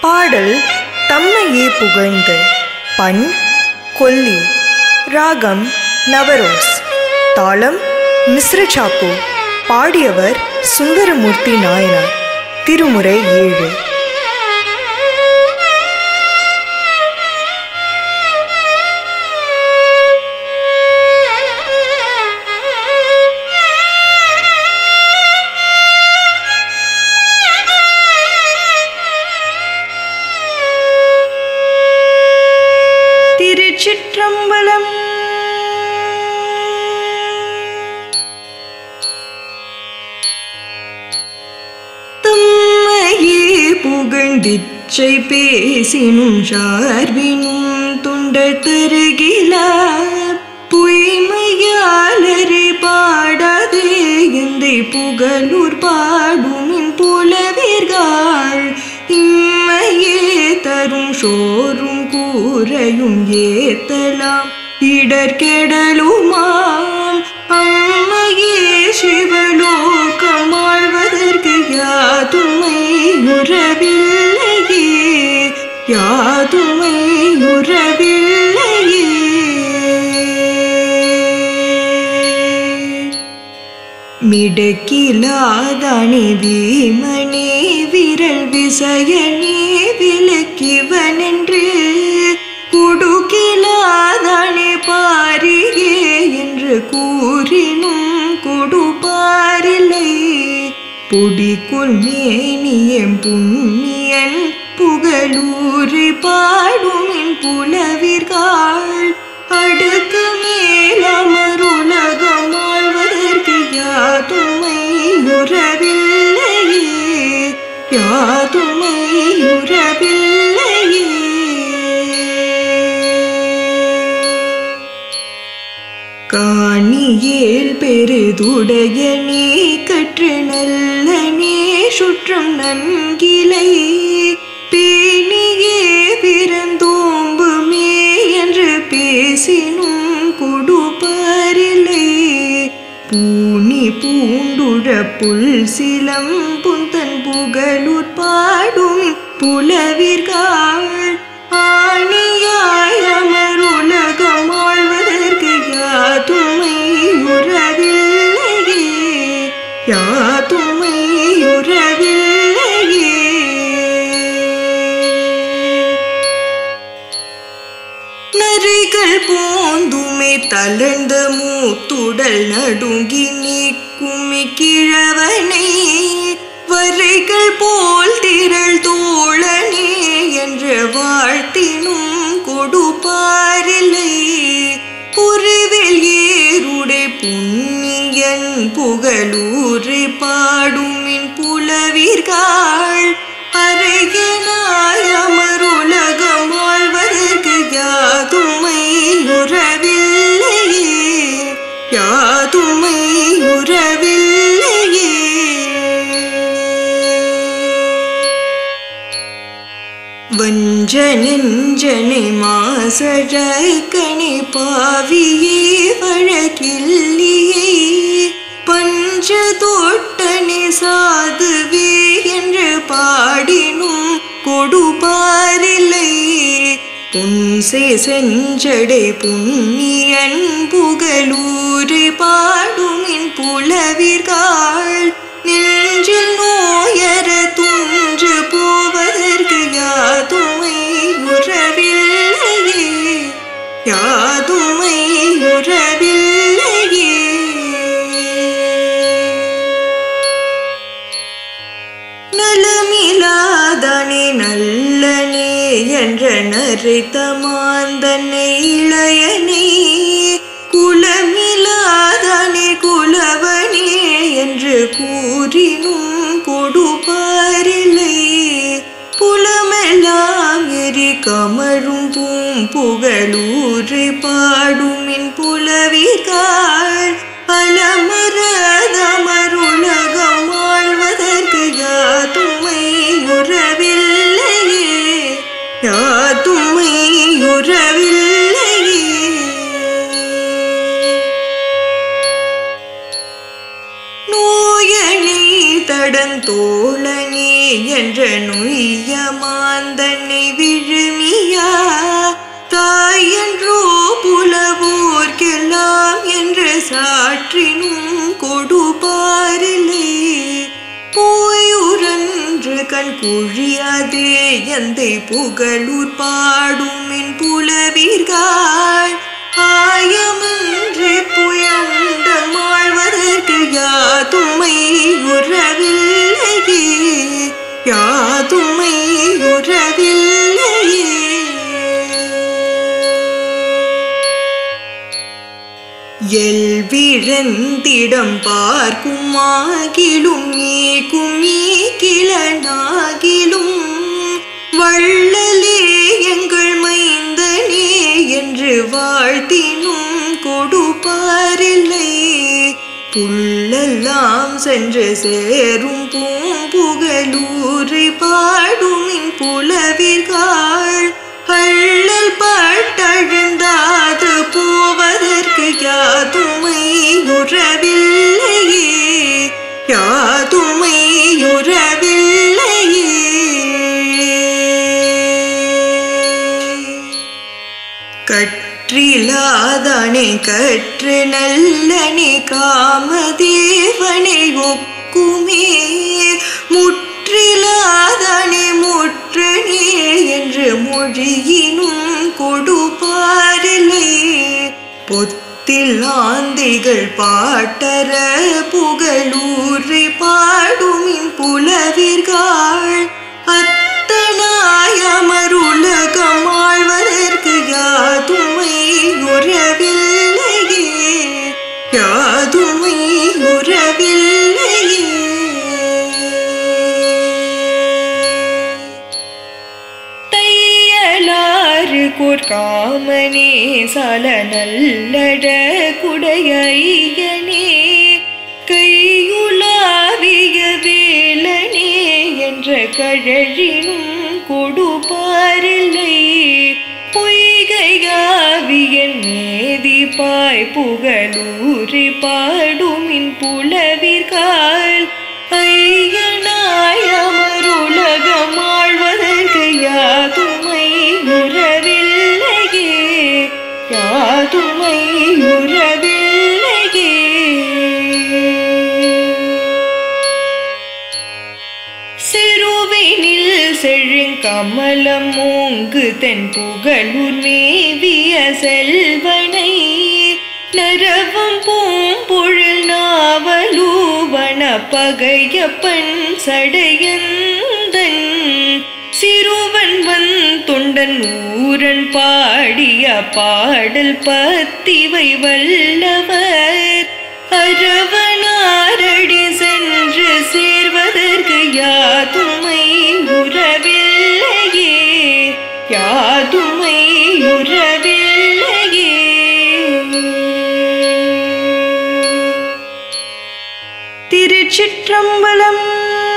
பாடல் தம்மையே புகழ்ந்த பண் கொல்லி ராகம் நவரோஸ் தாளம் மிஸ்ர சாப்பு பாடியவர் சுந்தரமூர்த்தி நாயனார் திருமுறை ஏழு திருச்சிற்றம்பலம் தம்மையே புகழ்ந்திச்சை பேசினும் சார்பினும் தொண்டர் தருகில பொய்மையாளரை பாடாதே எந்தை புகழூர் பாடுமின் புலவீர்கள் இம்மையே தரும் சோறும் கூரையும் ஏத்தலாம் இடர்கெடலுமாம் அம்மையே சிவலோகம் ஆழ்வதற்கு யாதுமை உறவில்லையே யாதுமை உறவில்லையே மிடக்கிலாதானே வீமனே விரல் விசயனே விலக்கிவனென்று குடுக்கிலாதானே பாரியே என்று கூறினும் கொடுப்பாரில்லை பொடிக்குள் மேனியம் புண்ணியன் புகழூரி பாடுமின் புலவிர்கள் அடுக்கு மேலமருலகம் ஆழ்வதற்கு யாதுமை உறவில்லையே யாதுமை உறவில்லையே காணியேல் பெருதுடைய நீ கற்று நல்ல நீ சுற்றம் நன்கிலை பேணியே பிறந்தோம்புமே என்று பேசினும் கொடுப்பாரில்லை பூனி பூண்டுழ புல் சிலம் புந்தன் புகழூர் பாடும் புலவிர்கள் ஆணியாய் அமருலகம் ஆழ்வதற்கு யாதுமை உறவில்லையே யாதுமை உறவில்லையே நரிகள் போந்துமை தளர்ந்த மூத்துடல் நடுங்கி நீக்குமி கிழவனை வரைகள் போல் திரள் தோழனே என்று வாழ்த்தினும் கொடுப்பாரில்லை புரிவில் ஏருடை புண்ணியன் புகழூரை பாடுமின் புலவீர்கள் அரையனாய் அமருலகம் வாழ்வதற்கு யாதுமை உறவில்லையே யாதுமை உறவில்லையே வஞ்ச நெஞ்சனை மாசழக்கணி பாவியே வழக்கில்லியே பஞ்ச தோட்டனி சாதுவே என்று பாடினும் கொடுப்பாரில்லை புன்சே செஞ்சடை புண்ணியன் புகழூரை பாடுமின் புலவிர்கள் நெஞ்சில் நோயற துன்று போவதற்கு யாதுமை உறவில்லையே யாதுமை உறவில்லையே நலமிலாதனே நல்லனே என்ற நரைத்த மாந்தனை இளையனே குலமிலாதனே குலவனே என்று கூறினும் கொடுப்பாரில்லை புலமெல்லாம் எரி கமழும் பூம் புகழூரை பாடுமின் புலவிகள் அலமரதமருலகம் ஆழ்வதற்கு யாதுமை உறவில்லையே யாதுமை உறவில்லையே நோயணி தடந்தோழனே என்ற நுய்ய மாந்தனை விழுமியா தாயன்றோ புலவோர்க்கெல்லாம் என்று சாற்றினும் கொடுபாரிலே போயுரன்று கண் குழியாதே எந்தை புகழூர் பாடுமின் புலவீர்கள் ஆயமின்றி புயந்த மாழ்வதற்கு யாதுமை உறவில்லையே யாதுமை உறவில்லையே எல்விழந்திடம் பார்க்கும் ஆகிலும் நீக்கும் கிளனாகிலும் வள்ளலே எங்கள் மைந்தனே என்று வாழ்த்தினும் கொடுப்பாரில்லை புல்லெல்லாம் சென்று சேரும் பூம்புகலூரை பாடுமின் புலவிர்கள் அள்ளல் பட்டழுந்தாது போவதற்கு யாதுமை உறவில்லையே யாதுமை உறவில்லையே கற்றிலாதானே கற்று நல்லனே காமதேவனை ஒக்குமே முற்றிலாதானே முற்றனே என்று மொழியினும் கொடுப்பாரில்லை பொத்தில் ஆந்தைகள் பாட்டர புகழூரை பாடுமின் புலவிர்கள் அத்தனாய் அமருலகம் ஆழ்வதற்கு யாதுமை உறவில்லையே யாதுமை உறவில்லையே தையலாறு கோர்காமனே சல நல்லட குடையையனே கையுலாவிய வேலனே என்ற கழழினும் கொடுப்பாரில்லை பொய்கையாவியன் மேதிப்பாய் புகழூரி பாடுமின் புலவிர்கள் ஐயனாய் அமருலகம் ஆழ்வதற்கு யாதுமை உறவில்லையே யாதுமை உறவில்லையே சிறுவினில் செழுங்கமலம் மூங்கு தென் புகழூர் மேவிய செல்வனை நரவும் பூம்பொழில் நாவலூவன பகையப்பன் சடையந்தன் சிறுவன் வன் தொண்டன் ஊரன் பாடிய பாடல் பத்திவை வல்லவர் அரவனாரடி சென்று சேர்வதற்கு யாதுமை உறவில்லையே யாதுமை உறவில்லையே திருச்சிற்றம்பலம்